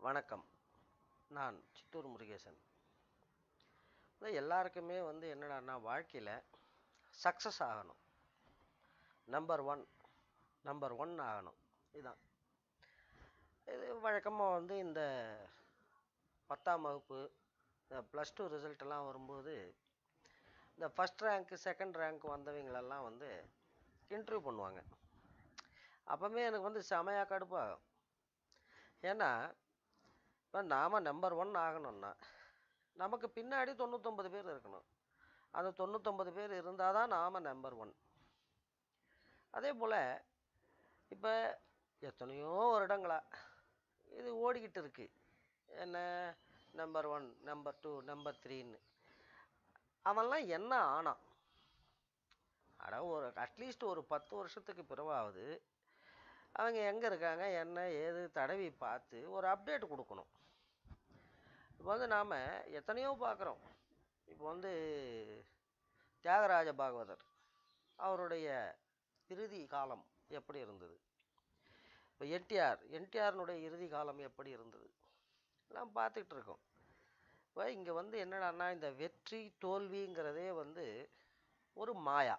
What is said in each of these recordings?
வணக்கம் நான் சித்தூர் முருகேசன் அதான் எல்லாருக்குமே வந்து என்னடான்னா வாழ்க்கையில் சக்ஸஸ் ஆகணும் நம்பர் ஒன் நம்பர் ஒன் ஆகணும் இதுதான் இது வழக்கமாக வந்து இந்த பத்தாம் வகுப்பு இந்த ப்ளஸ் டூ ரிசல்ட்டெல்லாம் வரும்போது இந்த ஃபஸ்ட் ரேங்க்கு செகண்ட் ரேங்க் வந்தவங்களெல்லாம் வந்து இன்டர்வியூ பண்ணுவாங்க அப்போவே எனக்கு வந்து செமையாக கடுப்பாகும் ஏன்னா இப்போ நாம் நம்பர் ஒன் ஆகணும்னா நமக்கு பின்னாடி தொண்ணூத்தொம்பது பேர் இருக்கணும் அந்த தொண்ணூத்தொம்பது பேர் இருந்தால் தான் நாம் நம்பர் ஒன் அதே போல் இப்போ எத்தனையோ வருடங்களா இது ஓடிக்கிட்டு இருக்கு என்ன number one number two number த்ரீன்னு அவன்லாம் என்ன ஆனான் அட ஒரு அட்லீஸ்ட் ஒரு பத்து வருஷத்துக்கு பிறவாவது அவங்க எங்கே இருக்காங்க என்ன ஏது தடவி பார்த்து ஒரு அப்டேட் கொடுக்கணும் இப்போ வந்து நாம் எத்தனையோ பார்க்குறோம் இப்போ வந்து தியாகராஜ பாகவதர் அவருடைய இறுதி காலம் எப்படி இருந்தது இப்போ என்டிஆர் என்டிஆர்னுடைய இறுதி காலம் எப்படி இருந்தது எல்லாம் பார்த்துக்கிட்டு இருக்கோம் இப்போ இங்கே வந்து என்னடான்னா இந்த வெற்றி தோல்விங்கிறதே வந்து ஒரு மாயா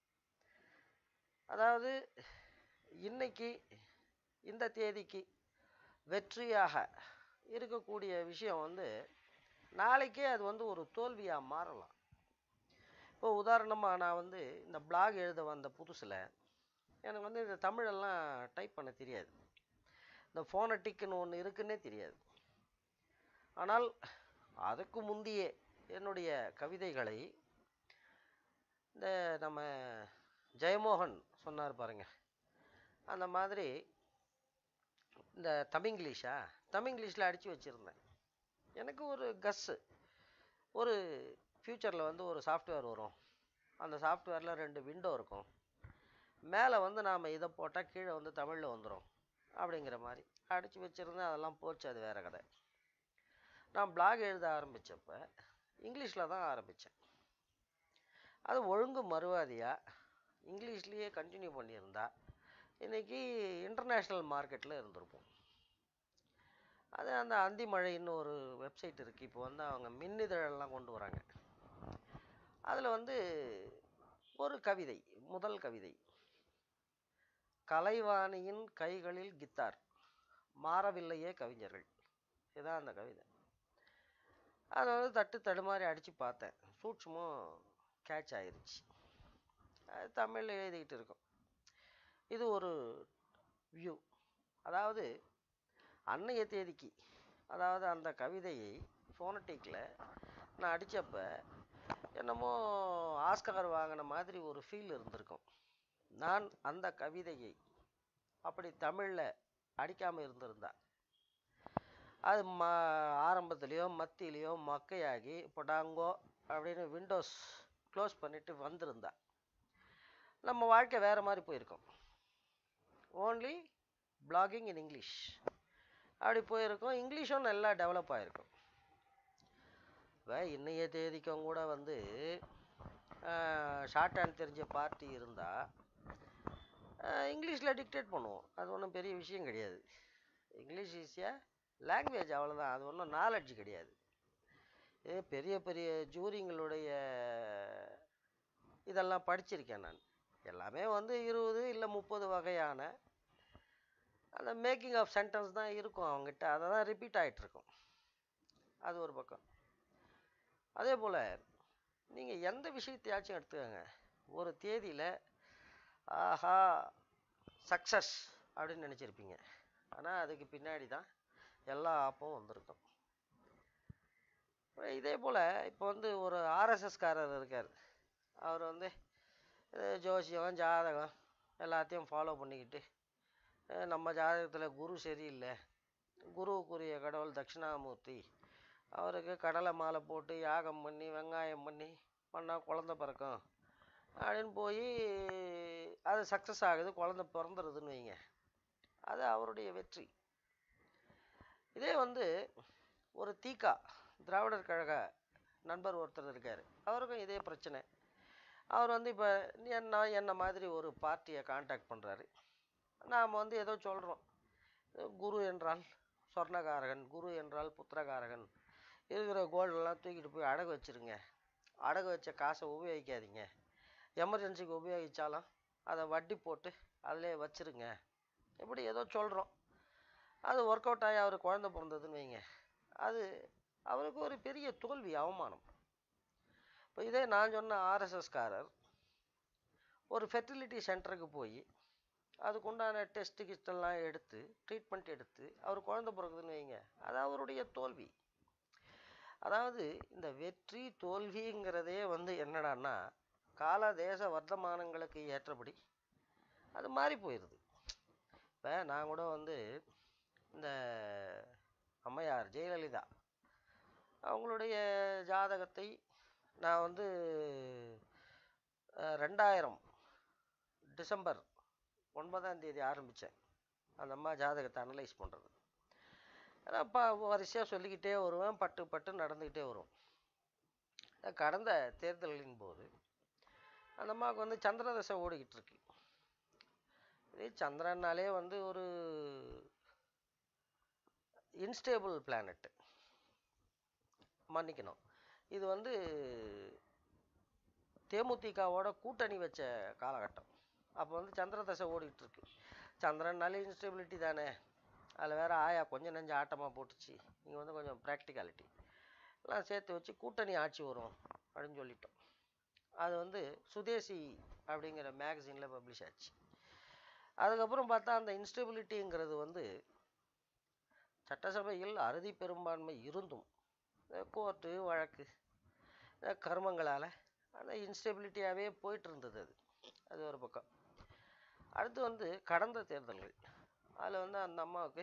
அதாவது இன்னைக்கு இந்த தேதிக்கு வெற்றியாக இருக்கக்கூடிய விஷயம் வந்து நாளைக்கே அது வந்து ஒரு தோல்வியாக மாறலாம் இப்போ உதாரணமாக நான் வந்து இந்த பிளாக் எழுத வந்த புதுசில் எனக்கு வந்து இந்த தமிழெல்லாம் டைப் பண்ண தெரியாது இந்த ஃபோனட்டிக்னு ஒன்று இருக்குன்னே தெரியாது ஆனால் அதுக்கு முந்தையே என்னுடைய கவிதைகளை இந்த நம்ம ஜெயமோகன் சொன்னார் பாருங்க அந்த மாதிரி இந்த தமிங்கிலீஷா தமிங்கிலீஷில் அடித்து வச்சுருந்தேன் எனக்கு ஒரு கஸ்ஸு ஒரு ஃப்யூச்சரில் வந்து ஒரு சாஃப்ட்வேர் வரும் அந்த சாஃப்ட்வேரில் ரெண்டு விண்டோ இருக்கும் மேலே வந்து நாம் இதை போட்டால் கீழே வந்து தமிழில் வந்துடும் அப்படிங்கிற மாதிரி அடித்து வச்சுருந்தேன் அதெல்லாம் போச்சு அது வேறு கதை நான் பிளாக் எழுத ஆரம்பித்தப்ப இங்கிலீஷில் தான் ஆரம்பித்தேன் அது ஒழுங்கு மறுவாதியாக இங்கிலீஷ்லேயே கண்டினியூ பண்ணியிருந்தா இன்றைக்கி இன்டர்நேஷ்னல் மார்க்கெட்டில் இருந்திருப்போம் அது அந்த அந்திமழைன்னு ஒரு வெப்சைட் இருக்குது இப்போ வந்து அவங்க மின்னிதழெல்லாம் கொண்டு வராங்க அதில் வந்து ஒரு கவிதை முதல் கவிதை கலைவாணியின் கைகளில் கித்தார் மாறவில்லையே கவிஞர்கள் இதுதான் அந்த கவிதை அதை வந்து தட்டு தடுமாறி அடித்து பார்த்தேன் சூட்சமும் கேட்ச் ஆயிருச்சு அது தமிழில் எழுதிக்கிட்டு இருக்கோம் இது ஒரு வியூ அதாவது அன்னைய தேதிக்கு அதாவது அந்த கவிதையை ஃபோனட்டிக்கில் நான் அடித்தப்ப என்னமோ ஆஸ்கார் வாங்கின மாதிரி ஒரு ஃபீல் இருந்திருக்கும் நான் அந்த கவிதையை அப்படி தமிழில் அடிக்காமல் இருந்திருந்தா அது ம ஆரம்பத்துலேயோ மத்தியிலையோ மக்கையாகி பொடாங்கோ அப்படின்னு விண்டோஸ் க்ளோஸ் பண்ணிவிட்டு வந்திருந்தா நம்ம வாழ்க்கை வேறு மாதிரி போயிருக்கோம் ஓன்லி பிளாகிங் இன் இங்கிலீஷ் அப்படி போயிருக்கோம் இங்கிலீஷும் நல்லா டெவலப் ஆகிருக்கும் இப்போ இன்னைய தேதிக்கும் கூட வந்து ஷார்ட் ஹேண்ட் தெரிஞ்ச பார்ட்டி இருந்தால் இங்கிலீஷில் டிக்டேட் பண்ணுவோம் அது ஒன்றும் பெரிய விஷயம் கிடையாது இங்கிலீஷ் ஈஸியாக லாங்குவேஜ் அவ்வளோதான் அது ஒன்றும் நாலெட்ஜ் கிடையாது இது பெரிய பெரிய ஜூரிங்களுடைய இதெல்லாம் படிச்சிருக்கேன் நான் எல்லாமே வந்து இருபது இல்லை முப்பது வகையான அந்த மேக்கிங் ஆஃப் சென்டென்ஸ் தான் இருக்கும் அவங்ககிட்ட அதை தான் ரிப்பீட் ஆகிட்டுருக்கும் அது ஒரு பக்கம் அதே போல் நீங்கள் எந்த விஷயத்தையாச்சும் எடுத்துக்கோங்க ஒரு தேதியில் ஆஹா சக்ஸஸ் அப்படின்னு நினச்சிருப்பீங்க ஆனால் அதுக்கு பின்னாடி தான் எல்லா ஆப்பும் வந்திருக்கும் இதே போல் இப்போ வந்து ஒரு ஆர்எஸ்எஸ்காரர் இருக்கார் அவர் வந்து ஜோசியம் ஜாதகம் எல்லாத்தையும் ஃபாலோ பண்ணிக்கிட்டு நம்ம ஜாதகத்தில் குரு சரியில்லை குருவுக்குரிய கடவுள் தட்சிணாமூர்த்தி அவருக்கு கடலை மாலை போட்டு யாகம் பண்ணி வெங்காயம் பண்ணி பண்ணால் குழந்த பிறக்கும் அப்படின்னு போய் அது சக்ஸஸ் ஆகுது குழந்த பிறந்துடுதுன்னு வைங்க அது அவருடைய வெற்றி இதே வந்து ஒரு தீகா திராவிடர் கழக நண்பர் ஒருத்தர் இருக்கார் அவருக்கும் இதே பிரச்சனை அவர் வந்து இப்போ என்ன என்ன மாதிரி ஒரு பார்ட்டியை காண்டாக்ட் பண்ணுறாரு நாம் வந்து ஏதோ சொல்கிறோம் குரு என்றால் சொர்ணகாரகன் குரு என்றால் புத்திரகாரகன் இருக்கிற கோல்டெல்லாம் தூக்கிட்டு போய் அடகு வச்சிருங்க அடகு வச்ச காசை உபயோகிக்காதீங்க எமர்ஜென்சிக்கு உபயோகிச்சாலும் அதை வட்டி போட்டு அதிலே வச்சிருங்க இப்படி ஏதோ சொல்கிறோம் அது ஒர்க் அவுட் ஆகி அவர் குழந்தை பிறந்ததுன்னு வைங்க அது அவருக்கு ஒரு பெரிய தோல்வி அவமானம் இப்போ இதே நான் சொன்ன ஆர்எஸ்எஸ்காரர் ஒரு ஃபெர்டிலிட்டி சென்டருக்கு போய் அதுக்கு உண்டான டெஸ்ட் கிஸ்டெல்லாம் எடுத்து ட்ரீட்மெண்ட் எடுத்து அவர் குழந்தை பிறகுதுன்னு வைங்க அது அவருடைய தோல்வி அதாவது இந்த வெற்றி தோல்விங்கிறதே வந்து என்னடான்னா கால தேச வர்த்தமானங்களுக்கு ஏற்றபடி அது மாறி போயிடுது இப்போ நான் கூட வந்து இந்த அம்மையார் ஜெயலலிதா அவங்களுடைய ஜாதகத்தை நான் வந்து அஹ், ரெண்டாயிரம் டிசம்பர் ஒன்பதாம் தேதி ஆரம்பித்தேன் அந்த அம்மா ஜாதகத்தை அனலைஸ் பண்ணுறது அப்போ வரிசையாக சொல்லிக்கிட்டே வருவேன் பட்டு பட்டு நடந்துக்கிட்டே வரும் அஹ் கடந்த தேர்தல்களின் போது அந்த அம்மாவுக்கு வந்து சந்திர தசை ஓடிக்கிட்டு இருக்கு இதே சந்திரனாலே வந்து ஒரு இன்ஸ்டேபிள் பிளானட் மன்னிக்கணும் இது வந்து தேமுதிகவோட கூட்டணி வச்ச காலகட்டம் அப்போ வந்து சந்திர தசை ஓடிக்கிட்டு இருக்கு சந்திரனாலே இன்ஸ்டெபிலிட்டி தானே அதில் வேற ஆயா கொஞ்சம் நெஞ்ச ஆட்டமாக போட்டுச்சு இங்கே வந்து கொஞ்சம் ப்ராக்டிகாலிட்டி எல்லாம் சேர்த்து வச்சு கூட்டணி ஆட்சி வரும் அப்படின்னு சொல்லிட்டோம் அது வந்து சுதேசி அப்படிங்கிற மேகசினில் பப்ளிஷ் ஆச்சு அதுக்கப்புறம் பார்த்தா அந்த இன்ஸ்டெபிலிட்டிங்கிறது வந்து சட்டசபையில் அறுதி பெரும்பான்மை இருந்தும் கோர்ட்டு வழக்கு இந்த கர்மங்களால் அந்த இன்ஸ்டெபிலிட்டியாகவே போயிட்டு இருந்தது அது அது ஒரு பக்கம் அடுத்து வந்து கடந்த தேர்தல்கள் அதில் வந்து அந்த அம்மாவுக்கு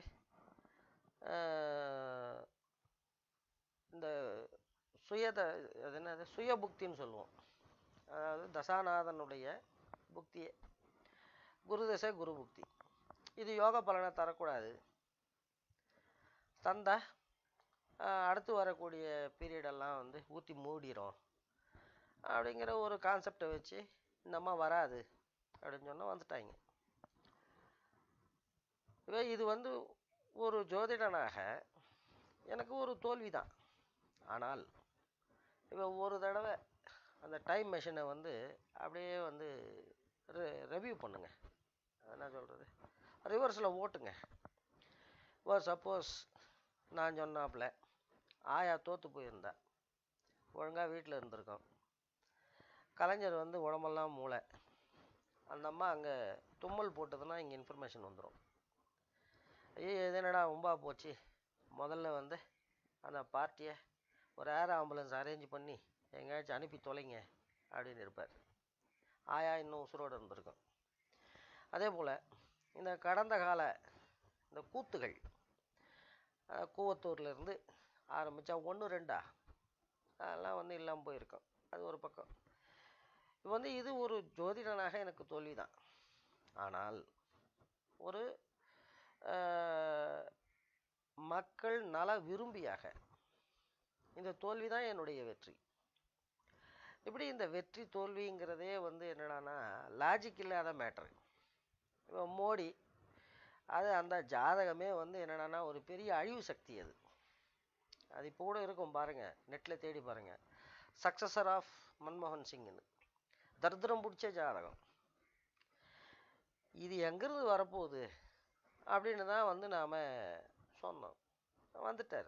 ஆஹ், இந்த சுயத அது என்னது சுய புக்தின்னு சொல்லுவோம் அதாவது தசாநாதனுடைய புக்தியே குரு தசை குரு புக்தி இது யோக பலனை தரக்கூடாது தந்தா ஆஹ், அடுத்து வரக்கூடிய பீரியடெல்லாம் வந்து ஊற்றி மூடிரும் அப்படிங்கிற ஒரு கான்செப்டை வச்சு இந்த அம்மா வராது அப்படின்னு சொன்னா வந்துட்டாங்க இவ இது வந்து ஒரு ஜோதிடனாக எனக்கு ஒரு தோல்வி தான் ஆனால் இவ ஒரு தடவை அந்த டைம் மெஷினை வந்து அப்படியே வந்து ரெவ்யூ பண்ணுங்க அது என்ன சொல்கிறது ரிவர்ஸில் ஓட்டுங்க இப்போ சப்போஸ் நான் சொன்னாப்புல ஆயா தோற்று போயிருந்தா ஒழுங்காக வீட்டில் இருந்திருக்கோம் கலைஞர் வந்து உடம்பெல்லாம் மூளை அந்த அம்மா அங்கே தும்மல் போட்டதுன்னா இங்கே இன்ஃபர்மேஷன் வந்துடும் ஐயோ இது என்னடா உம்பா போச்சு முதல்ல வந்து அந்த பார்ட்டியை ஒரு ஏர் ஆம்புலன்ஸ் அரேஞ்ச் பண்ணி எங்கேயாச்சும் அனுப்பி தொலைங்க அப்படின்னு இருப்பார் ஆயா இன்னும் உசுரோடு இருந்திருக்கும் அதே போல் இந்த கடந்த கால இந்த கூத்துகள் அஹ், கூவத்தூர்ல இருந்து ஆரம்பித்தா ஒன்று ரெண்டா அதெல்லாம் வந்து இல்லாமல் போயிருக்கோம் அது ஒரு பக்கம் இப்போ வந்து இது ஒரு ஜோதிடனாக எனக்கு தோல்வி தான் ஆனால் ஒரு ஆஹ், மக்கள் நல விரும்பியாக இந்த தோல்வி தான் என்னுடைய வெற்றி இப்படி இந்த வெற்றி தோல்விங்கிறதே வந்து என்னடான்னா லாஜிக் இல்லாத மேட்ரு இப்போ மோடி அது அந்த ஜாதகமே வந்து என்னடான்னா ஒரு பெரிய அழிவு சக்தி அது அது இப்போ கூட இருக்கும் பாருங்க நெட்டில் தேடி பாருங்க சக்சஸர் ஆஃப் மன்மோகன் சிங்னு தரித்திரம் பிடிச்ச ஜாதகம் இது எங்கிருந்து வரப்போகுது அப்படின்னு தான் வந்து நாம் சொன்னோம் வந்துட்டார்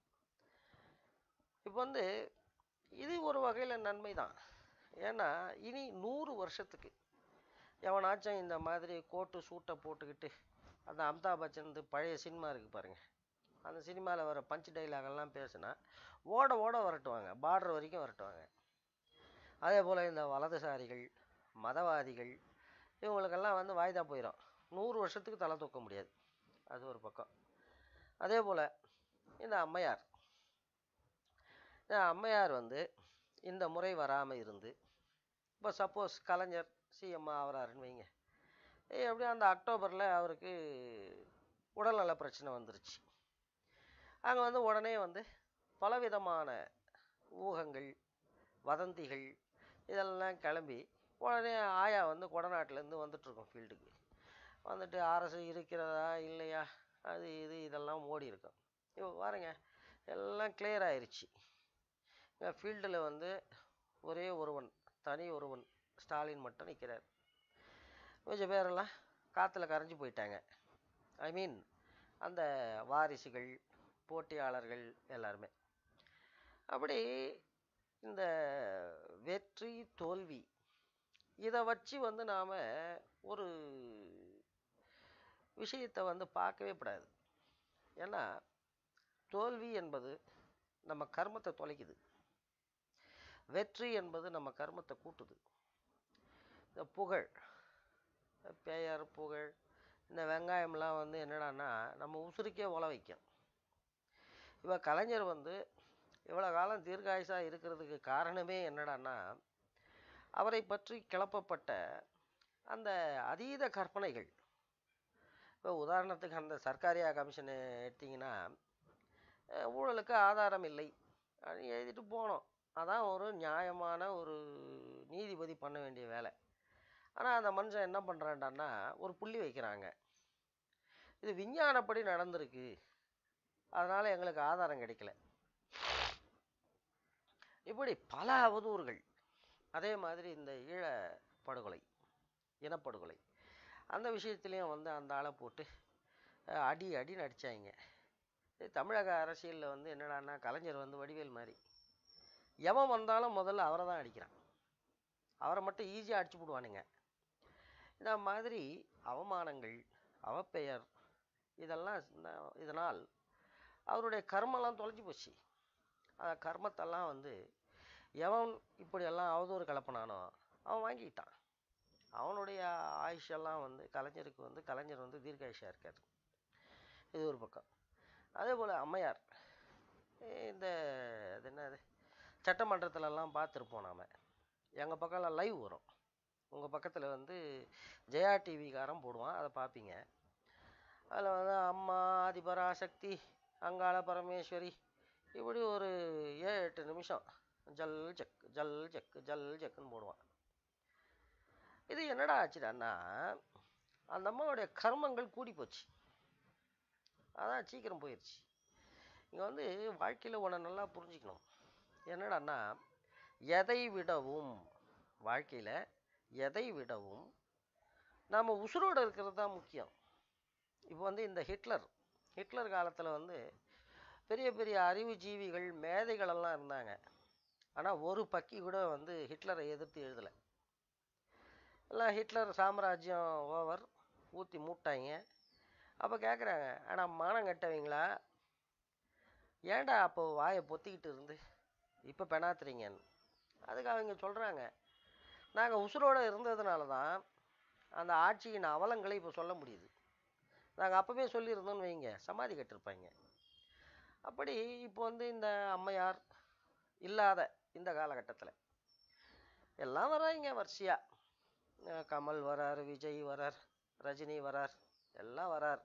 இப்போ வந்து இது ஒரு வகையில் நன்மை தான் ஏன்னா இனி நூறு வருஷத்துக்கு எவனாச்சும் இந்த மாதிரி கோட்டு சூட்டை போட்டுக்கிட்டு அந்த அமிதாப் பச்சன் பழைய சினிமா இருக்குது பாருங்க அந்த சினிமாவில் வர பஞ்ச் டைலாகெல்லாம் பேசுனா ஓட ஓட வரட்டுவாங்க பார்டர் வரைக்கும் வரட்டுவாங்க அதே போல் இந்த வலதுசாரிகள் மதவாதிகள் இவங்களுக்கெல்லாம் வந்து வாய்தா போயிடும் நூறு வருஷத்துக்கு தலை தூக்க முடியாது அது ஒரு பக்கம் அதே போல் இந்த அம்மையார் இந்த அம்மையார் வந்து இந்த முறை வராமல் இருந்து இப்போ சப்போஸ் கலைஞர் சிஎம் ஆகிறாருன்னு வைங்க ஏய் எப்படியும் அந்த அக்டோபரில் அவருக்கு உடல்நல பிரச்சனை வந்துருச்சு அங்கே வந்து உடனே வந்து பலவிதமான ஊகங்கள் வதந்திகள் இதெல்லாம் கிளம்பி உடனே ஆயா வந்து கொடநாட்டிலேருந்து வந்துட்டுருக்கோம் ஃபீல்டுக்கு வந்துட்டு அரசு இருக்கிறதா இல்லையா அது இது இதெல்லாம் ஓடி இருக்கும் இப்போ பாருங்க எல்லாம் clear ஆயிருச்சு ஃபீல்டில் வந்து ஒரே ஒருவன் தனி ஒருவன் ஸ்டாலின் மட்டும் நிற்கிறார் கொஞ்சம் பேரெல்லாம் காற்றுல கரைஞ்சு போயிட்டாங்க ஐ மீன் அந்த வாரிசுகள் போட்டியாளர்கள் எல்லாருமே அப்படி இந்த வெற்றி தோல்வி இதை வச்சு வந்து நாம் ஒரு விஷயத்தை வந்து பார்க்கவே கூடாது ஏன்னா தோல்வி என்பது நம்ம கர்மத்தை தொலைக்குது வெற்றி என்பது நம்ம கர்மத்தை கூட்டுது இந்த புகழ் இந்த பெயர் புகழ் இந்த வெங்காயம்லாம் வந்து என்னடான்னா நம்ம உசுருக்கே உல வைக்கும் இப்போ கலைஞர் வந்து இவ்வளோ காலம் தீர்காயுசாக இருக்கிறதுக்கு காரணமே என்னடான்னா அவரை பற்றி கிளப்பப்பட்ட அந்த அதீத கற்பனைகள் இப்போ உதாரணத்துக்கு அந்த சர்க்காரியா கமிஷனை எடுத்தீங்கன்னா அஹ் ஊழலுக்கு ஆதாரம் இல்லை அப்படின்னு எழுதிட்டு போனோம் அதான் ஒரு நியாயமான ஒரு நீதிபதி பண்ண வேண்டிய வேலை ஆனால் அந்த மனுஷன் என்ன பண்ணுறான்டான்னா ஒரு புள்ளி வைக்கிறாங்க இது விஞ்ஞானப்படி நடந்திருக்கு அதனால் எங்களுக்கு ஆதாரம் கிடைக்கல இப்படி பல அவதூறுகள் அதே மாதிரி இந்த ஈழ படுகொலை இனப்படுகொலை அந்த விஷயத்துலேயும் வந்து அந்த ஆளை போட்டு அஹ், அடி அடின்னு அடிச்சாங்க இது தமிழக அரசியலில் வந்து என்னடான்னா கலைஞர் வந்து வடிவேல் மாதிரி எவன் வந்தாலும் முதல்ல அவரை தான் அடிக்கிறான் அவரை மட்டும் ஈஸியாக அடிச்சு போடுவானுங்க இந்த மாதிரி அவமானங்கள் அவப்பெயர் இதெல்லாம் இந்த- இதனால் அவருடைய கர்மெல்லாம் தொலைஞ்சு போச்சு அந்த கர்மத்தெல்லாம் வந்து எவன் இப்படியெல்லாம் அவதூறு கலப்பினானோ அவன் வாங்கிக்கிட்டான் அவனுடைய ஆயுஷெல்லாம் வந்து கலைஞருக்கு வந்து கலைஞர் வந்து தீர்க்காயுஷாக இருக்கார் இது ஒரு பக்கம் அதே போல் அம்மையார் இந்த இது என்னது சட்டமன்றத்துலலாம் பார்த்துருப்போம் நாம் எங்கள் பக்கம்லாம் லைவ் வரும் உங்கள் பக்கத்தில் வந்து ஜெயா டிவிக்காரன் போடுவான் அதை பார்ப்பீங்க அதில் வந்து அம்மா ஆதிபராசக்தி அங்காள பரமேஸ்வரி இப்படி ஒரு ஏழு எட்டு நிமிஷம் ஜல் ஜக் ஜல் ஜக் ஜல் ஜக்குன்னு போடுவான் இது என்னடா ஆச்சுடான்னா அந்த அம்மாவுடைய கர்மங்கள் கூடி போச்சு அதான் சீக்கிரம் போயிடுச்சு இங்கே வந்து வாழ்க்கையில் ஒன்று நல்லா புரிஞ்சுக்கணும் என்னடான்னா எதை விடவும் வாழ்க்கையில் எதை விடவும் நாம் உசுரோடு இருக்கிறது தான் முக்கியம் இப்போ வந்து இந்த ஹிட்லர் ஹிட்லர் காலத்தில் வந்து பெரிய பெரிய அறிவுஜீவிகள் மேதைகள் எல்லாம் இருந்தாங்க ஆனால் ஒரு பக்கி கூட வந்து ஹிட்லரை எதிர்த்து எழுதலை எல்லாம் ஹிட்லர் சாம்ராஜ்யம் ஓவர் ஊற்றி மூட்டாங்க அப்போ கேட்குறாங்க ஆனால் மானம் கட்டவங்களா ஏன்டா அப்போ வாயை பொத்திக்கிட்டு இருந்து இப்போ பெணாத்துறீங்கன்னு அதுக்கு அவங்க சொல்கிறாங்க நாங்கள் உசுரோடு இருந்ததுனால தான் அந்த ஆட்சியின் அவலங்களை இப்போ சொல்ல முடியுது நாங்கள் அப்போவே சொல்லியிருந்தோம்னு வைங்க சமாதி கட்டிருப்பாங்க அப்படி இப்போ வந்து இந்த அம்மையார் இல்லாத இந்த காலகட்டத்தில் எல்லாம் வராங்க வரிசையாக கமல் வரார் விஜய் வரார் ரஜினி வரார் எல்லாம் வரார்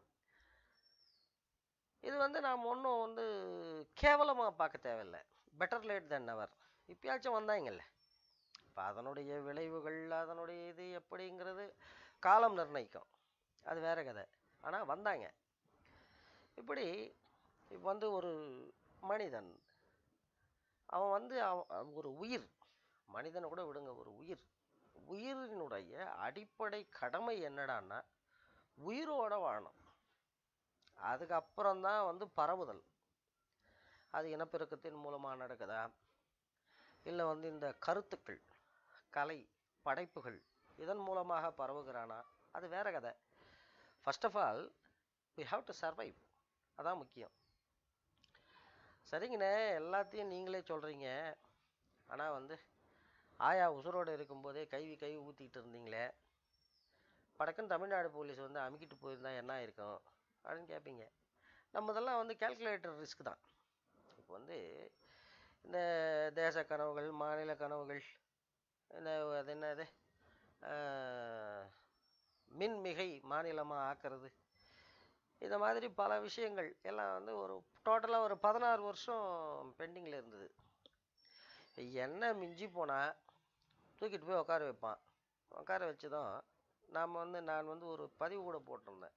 இது வந்து நாம் ஒன்றும் வந்து கேவலமாக பார்க்க தேவையில்லை பெட்டர் லேட் தென் நெவர் இப்பயாச்சும் வந்தாங்கல்ல இப்போ அதனுடைய விளைவுகள் அதனுடைய இது எப்படிங்கிறது காலம் நிர்ணயிக்கும் அது வேற கதை ஆனால் வந்தாங்க இப்படி இப்போ வந்து ஒரு மனிதன் அவன் வந்து அவன் ஒரு உயிர் மனிதனை கூட விடுங்க ஒரு உயிர் உயிரினுடைய அடிப்படை கடமை என்னடான்னா உயிரோட வாழணும் அதுக்கப்புறம் தான் வந்து பரவுதல் அது இனப்பெருக்கத்தின் மூலமாக நடக்குதா இல்லை வந்து இந்த கருத்துக்கள் கலை படைப்புகள் இதன் மூலமாக பரவுகிறானா அது வேற கதை first of all we have to survive அதான் முக்கியம் சரிங்கண்ணே எல்லாத்தையும் நீங்களே சொல்கிறீங்க ஆனால் வந்து ஆயா உசுரோடு இருக்கும்போதே கைவி கை ஊற்றிக்கிட்டு இருந்தீங்களே படக்குன்னு தமிழ்நாடு போலீஸ் வந்து அமுக்கிட்டு போயிருந்தா என்ன இருக்கும் அப்படின்னு கேட்பீங்க நம்ம இதெல்லாம் வந்து கேல்குலேட்டர் ரிஸ்க் தான் இப்போ வந்து இந்த தேச கனவுகள் மாநில கனவுகள் இந்த அது என்னது ஆஹ், மின்மிகை மாநிலமாக ஆக்கிறது இந்த மாதிரி பல விஷயங்கள் எல்லாம் வந்து ஒரு டோட்டலாக ஒரு பதினாறு வருஷம் பெண்டிங்கில் இருந்தது என்ன மிஞ்சி போனால் தூக்கிட்டு போய் உட்கார வைப்பான் உட்கார வச்சதும் நாம் வந்து நான் வந்து ஒரு பதிவு கூட போட்டிருந்தேன்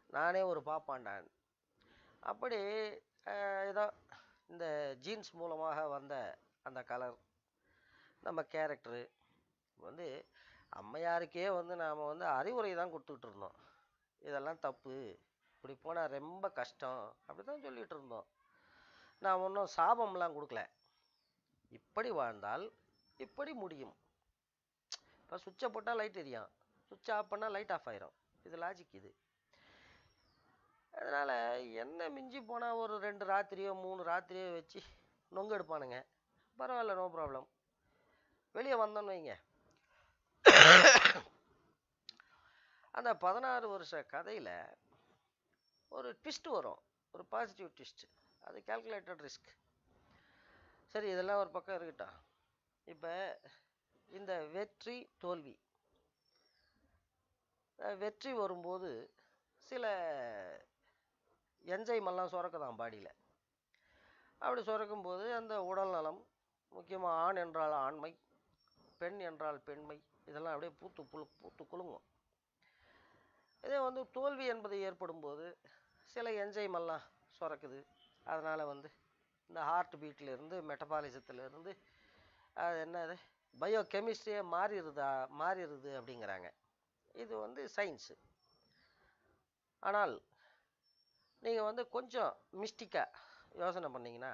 நானே ஒரு பாப்பாண்டான் அப்படி அஹ், ஏதோ இந்த ஜீன்ஸ் மூலமாக வந்த அந்த கலர் நம்ம கேரக்டரு வந்து அம்மையாருக்கே வந்து நாம் வந்து அறிவுரை தான் கொடுத்துக்கிட்டு இருந்தோம் இதெல்லாம் தப்பு இப்படி போனால் ரொம்ப கஷ்டம் அப்படி தான் சொல்லிட்டு இருந்தோம் நான் ஒன்றும் சாபம்லாம் கொடுக்கல இப்படி வாழ்ந்தால் இப்படி முடியும் இப்போ சுவிட்சை போட்டால் லைட் எரியும் சுவிட்ச் ஆஃப் பண்ணால் லைட் ஆஃப் ஆயிரும் இது லாஜிக் இது அதனால் என்ன மிஞ்சி போனால் ஒரு ரெண்டு ராத்திரியோ மூணு ராத்திரியோ வச்சு நொங்கு எடுப்பானுங்க பரவாயில்ல நோ ப்ராப்ளம் வெளியே வந்தோன்னு வைங்க அந்த பதினாறு வருஷ கதையில் ஒரு ட்விஸ்ட் வரும் ஒரு பாசிட்டிவ் ட்விஸ்ட் அது கால்குலேட்டட் ரிஸ்க் சரி இதெல்லாம் ஒரு பக்கம் இருக்கட்டும் இப்போ இந்த வெற்றி தோல்வி அஹ் வெற்றி வரும்போது சில என்ஜைமெல்லாம் சுரக்குதான் பாடியில் அப்படி சுரக்கும்போது அந்த உடல் நலம் முக்கியமாக ஆண் என்றால் ஆண்மை பெண் என்றால் பெண்மை இதெல்லாம் அப்படியே பூத்து புழு பூத்து குலுங்கும் இதே வந்து தோல்வி என்பது ஏற்படும் போது சில என்ஜைமெல்லாம் சுரக்குது அதனால் வந்து இந்த ஹார்ட் பீட்லேருந்து மெட்டபாலிசத்துலேருந்து அது என்னது பயோ கெமிஸ்ட்ரியே மாறிடுதா மாறிடுது அப்படிங்கிறாங்க இது வந்து சயின்ஸு ஆனால் நீங்கள் வந்து கொஞ்சம் மிஸ்டிக்காக யோசனை பண்ணீங்கன்னா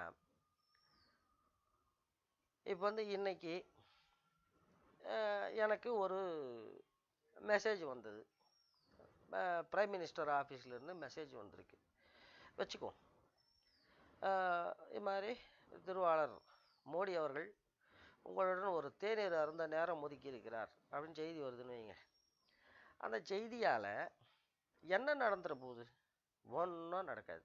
இப்போ வந்து இன்னைக்கு அஹ், எனக்கு ஒரு மெசேஜ் வந்தது பிரைம் மினிஸ்டர் ஆஃபீஸ்லேருந்து மெசேஜ் வந்திருக்கு வச்சுக்கோ அஹ், இது மாதிரி திருவாளர் மோடி அவர்கள் உங்களுடன் ஒரு தேநீர் அருந்த நேரம் ஒதுக்கி இருக்கிறார் அப்படின்னு செய்தி வருதுன்னு வைங்க அந்த செய்தியால் என்ன நடந்துற போகுது ஒன்றும் நடக்காது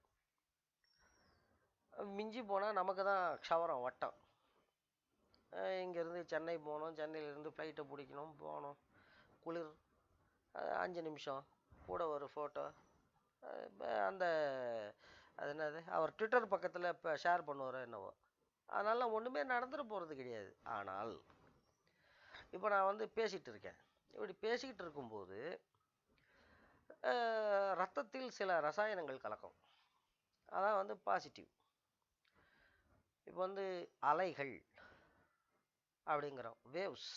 மிஞ்சி போனால் நமக்கு தான் க்ஷவரம் வட்டம் அஹ் இங்கேருந்து சென்னை போகணும் சென்னையிலேருந்து ஃப்ளைட்டை பிடிக்கணும் போகணும் குளிர் அஹ் அஞ்சு நிமிஷம் கூட ஒரு ஃபோட்டோ அந்த அது என்னது அவர் ட்விட்டர் பக்கத்தில் இப்போ ஷேர் பண்ணுவாரோ என்னவோ அதனால ஒன்றுமே நடந்துட போகிறது கிடையாது ஆனால் இப்போ நான் வந்து பேசிகிட்டு இருக்கேன் இப்படி பேசிக்கிட்டு இருக்கும்போது அஹ், ரத்தத்தில் சில ரசாயனங்கள் கலக்கும் அதான் வந்து பாசிட்டிவ் இப்போ வந்து அலைகள் அப்படிங்கிறோம் வேவ்ஸ்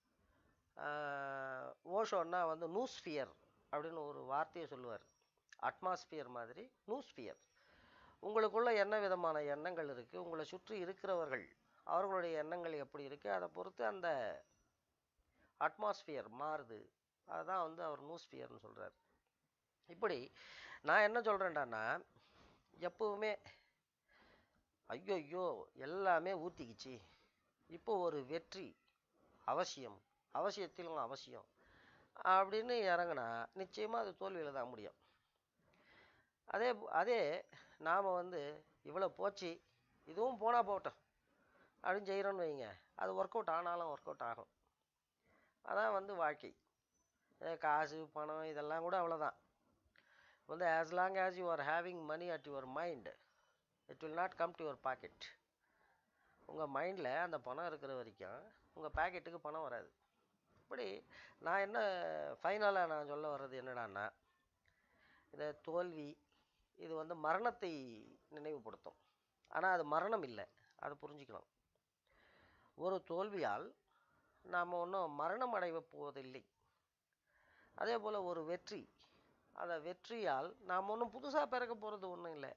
ஓஷோன்னா வந்து நூஸ்பியர் அப்படின்னு ஒரு வார்த்தையை சொல்லுவார் அட்மாஸ்பியர் மாதிரி நூஸ்பியர் உங்களுக்குள்ள என்ன விதமான எண்ணங்கள் இருக்குது உங்களை சுற்றி இருக்கிறவர்கள் அவர்களுடைய எண்ணங்கள் எப்படி இருக்குது அதை பொறுத்து அந்த அட்மாஸ்பியர் மாறுது அதுதான் வந்து அவர் நூஸ்பியர்னு சொல்கிறார் இப்படி நான் என்ன சொல்கிறேன்டான்னா எப்பவுமே ஐயோ ஐயோ எல்லாமே ஊற்றிக்கிச்சு இப்போ ஒரு வெற்றி அவசியம் அவசியத்திலும் அவசியம் அப்படின்னு இறங்குனா நிச்சயமாக அது தோல்வியில் தான் முடியும் அதே அதே நாம் வந்து இவ்வளோ போச்சு இதுவும் போனால் போகட்டும் அப்படின்னு செய்கிறோன்னு வைங்க அது ஒர்க் அவுட் ஆனாலும் ஒர்க் அவுட் ஆகும் அதான் வந்து வாழ்க்கை அஹ் காசு பணம் இதெல்லாம் கூட அவ்வளோதான் வந்து as long as you are having money at your mind it will not come to your pocket உங்கள் மைண்டில் அந்த பணம் இருக்கிற வரைக்கும் உங்கள் பாக்கெட்டுக்கு பணம் வராது இப்படி நான் என்ன ஃபைனலாக நான் சொல்ல வர்றது என்னடான்னா இந்த தோல்வி இது வந்து மரணத்தை நினைவுபடுத்தும் ஆனால் அது மரணம் இல்லை அதை புரிஞ்சுக்கணும் ஒரு தோல்வியால் நாம் ஒன்றும் மரணம் அடைய போவதில்லை அதே போல் ஒரு வெற்றி அந்த வெற்றியால் நாம் ஒன்றும் புதுசாக பிறக்க போகிறது ஒன்றும் இல்லை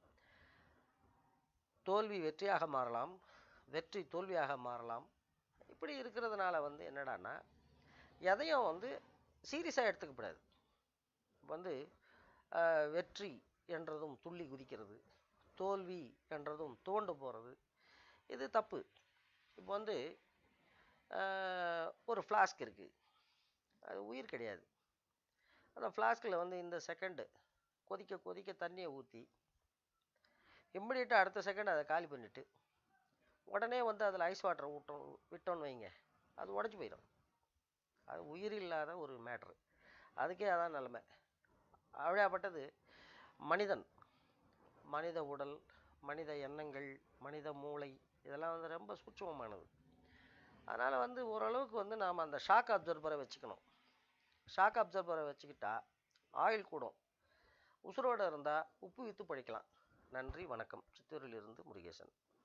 தோல்வி வெற்றியாக மாறலாம் வெற்றி தோல்வியாக மாறலாம் இப்படி இருக்கிறதுனால வந்து என்னடான்னா எதையும் வந்து சீரியஸாக எடுத்துக்கப்படாது வந்து ஆஹ், வெற்றி என்றதும் துள்ளி குதிக்கிறது தோல்வி என்றதும் தோண்டு போகிறது இது தப்பு இப்போ வந்து ஆஹ், ஒரு ஃப்ளாஸ்க் இருக்குது அது உயிர் கிடையாது அந்த ஃப்ளாஸ்கில் வந்து இந்த செகண்டு கொதிக்க கொதிக்க தண்ணியை ஊற்றி இம்மிடியட்டாக அடுத்த செகண்ட் அதை காலி பண்ணிவிட்டு உடனே வந்து அதில் ஐஸ் வாட்டர் விட்டோம் விட்டோன்னு வைங்க அது உடஞ்சி போயிடும் அது உயிர் இல்லாத ஒரு மேட்ரு அதுக்கே அதான் நிலமை அப்படியாப்பட்டது மனிதன் மனித உடல் மனித எண்ணங்கள் மனித மூளை இதெல்லாம் வந்து ரொம்ப சூட்சமமானது அதனால் வந்து ஓரளவுக்கு வந்து நாம் அந்த ஷாக் அப்சர்வரை வச்சுக்கணும் ஷாக் அப்சர்வரை வச்சுக்கிட்டா ஆயில் கூடும் உசுரோட இருந்தால் உப்பு வித்து பழிக்கலாம் நன்றி வணக்கம் சித்தூரிலிருந்து முருகேசன்